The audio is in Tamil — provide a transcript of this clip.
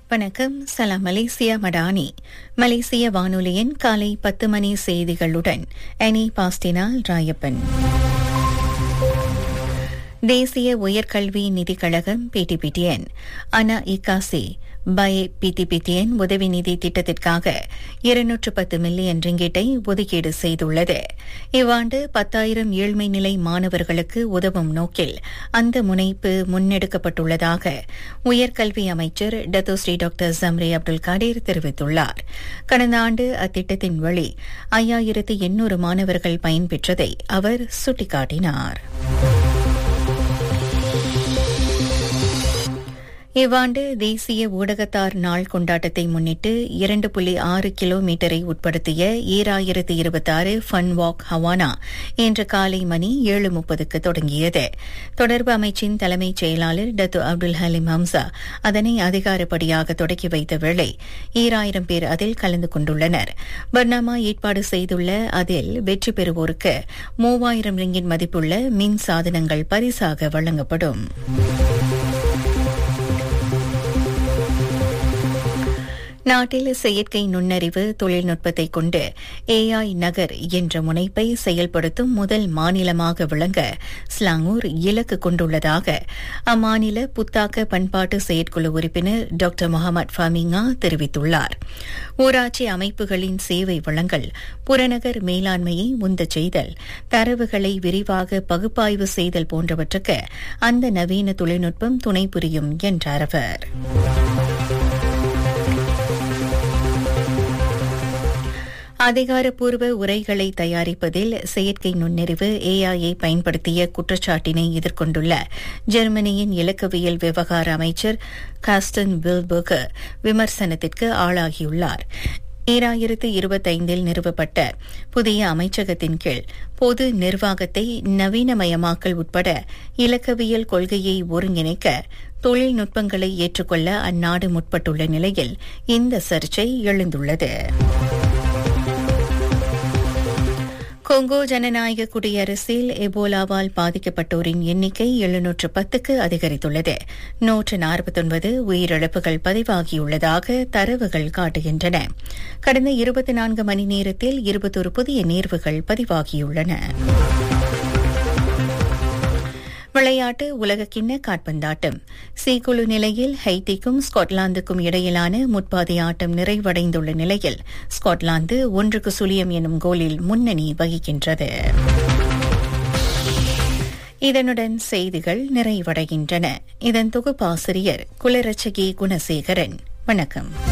வணக்கம் சலாம் மலேசியா மடானி மலேசிய வானொலியின் காலை பத்து மணி செய்திகளுடன் அனி பாஸ்டினால் ராயப்பன் தேசிய உயர்கல்வி நிதிக் கழகம் பிடிபிடிஎன் அனா இகாசி பை பிடிபிடிஎன் உதவி நிதி திட்டத்திற்காக இருநூற்று பத்து மில்லியன் ரிங்கிட்டை ஒதுக்கீடு செய்துள்ளது இவ்வாண்டு பத்தாயிரம் ஏழ்மை நிலை மாணவர்களுக்கு உதவும் நோக்கில் அந்த முனைப்பு முன்னெடுக்கப்பட்டுள்ளதாக உயர்கல்வி அமைச்சர் Datuk Seri doctor Zambry Abdul Kadir தெரிவித்துள்ளார் கடந்த ஆண்டு அத்திட்டத்தின் வழி ஐயாயிரத்து எண்ணூறு மாணவர்கள் பயன்பெற்றதை அவர் சுட்டிக்காட்டினார் இவ்வாண்டு தேசிய ஊடகத்தார் நாள் கொண்டாட்டத்தை முன்னிட்டு இரண்டு புள்ளி ஆறு கிலோமீட்டரை உட்படுத்திய ஈராயிரத்து இருபத்தாறு ஃபன் வாக் ஹவானா இன்று காலை மணி ஏழு முப்பதுக்கு தொடங்கியது தொடர்பு அமைச்சின் தலைமைச் செயலாளர் டத்து அப்துல் ஹலீம் ஹம்சா அதனை அதிகாரப்படியாக தொடக்கி வைத்த வேளை ஈராயிரம் பேர் அதில் கலந்து கொண்டுள்ளனர் பர்னாமா ஏற்பாடு செய்துள்ள அதில் வெற்றி பெறுவோருக்கு மூவாயிரம் ரிங்கின் மதிப்புள்ள மின் சாதனங்கள் பரிசாக வழங்கப்படும் நாட்டில் செயற்கை நுண்ணறிவு தொழில்நுட்பத்தை கொண்டு ஏஐ நகர் என்ற முனைப்பை செயல்படுத்தும் முதல் மாநிலமாக விளங்க ஸ்லாங்கூர் இலக்கு கொண்டுள்ளதாக அம்மாநில புத்தாக்க பண்பாட்டு செயற்குழு உறுப்பினர் டாக்டர் முகமது ஃபமிங்கா தெரிவித்துள்ளார் ஊராட்சி அமைப்புகளின் சேவை வழங்கல் புறநகர் மேலாண்மையை உந்தச் செய்தல் தரவுகளை விரிவாக பகுப்பாய்வு செய்தல் போன்றவற்றுக்கு அந்த நவீன தொழில்நுட்பம் துணை புரியும் என்றார் அவர் அதிகாரப்பூர்வ உரைகளை தயாரிப்பதில் செயற்கை நுண்ணறிவு ஏஐயை பயன்படுத்திய குற்றச்சாட்டினை எதிர்கொண்டுள்ள ஜெர்மனியின் இலக்கவியல் விவகார அமைச்சர் காஸ்டன் வில்பர்கர் விமர்சனத்திற்கு ஆளாகியுள்ளார் ஈராயிரத்து இருபத்தைந்தில் நிறுவப்பட்ட புதிய அமைச்சகத்தின் கீழ் பொது நிர்வாகத்தை நவீனமயமாக்கல் உட்பட இலக்கவியல் கொள்கையை ஒருங்கிணைக்க தொழில்நுட்பங்களை ஏற்றுக்கொள்ள அந்நாடு முற்பட்டுள்ள நிலையில் இந்த சர்ச்சை எழுந்துள்ளது கொங்கோ ஜனநாயக குடியரசில் எபோலாவால் பாதிக்கப்பட்டோரின் எண்ணிக்கை எழுநூற்று பத்துக்கு அதிகரித்துள்ளது நூற்று நாற்பத்தொன்பது உயிரிழப்புகள் பதிவாகியுள்ளதாக தரவுகள் காட்டுகின்றன கடந்த இருபத்தி நான்கு மணி நேரத்தில் இருபத்தொரு புதிய நேர்வுகள் பதிவாகியுள்ளன விளையாட்டு உலகக்கிண்ண காட்பந்தாட்டம் சி குழு நிலையில் ஹைட்டிக்கும் ஸ்காட்லாந்துக்கும் இடையிலான முற்பாதி ஆட்டம் நிறைவடைந்துள்ள நிலையில் ஸ்காட்லாந்து ஒன்றுக்கு சுழியம் எனும் கோலில் முன்னணி வகிக்கின்றது இதனுடன் செய்திகள் நிறைவடைகின்றன இதன் தொகுப்பாசிரியர் குலரட்சகி குணசேகரன் வணக்கம்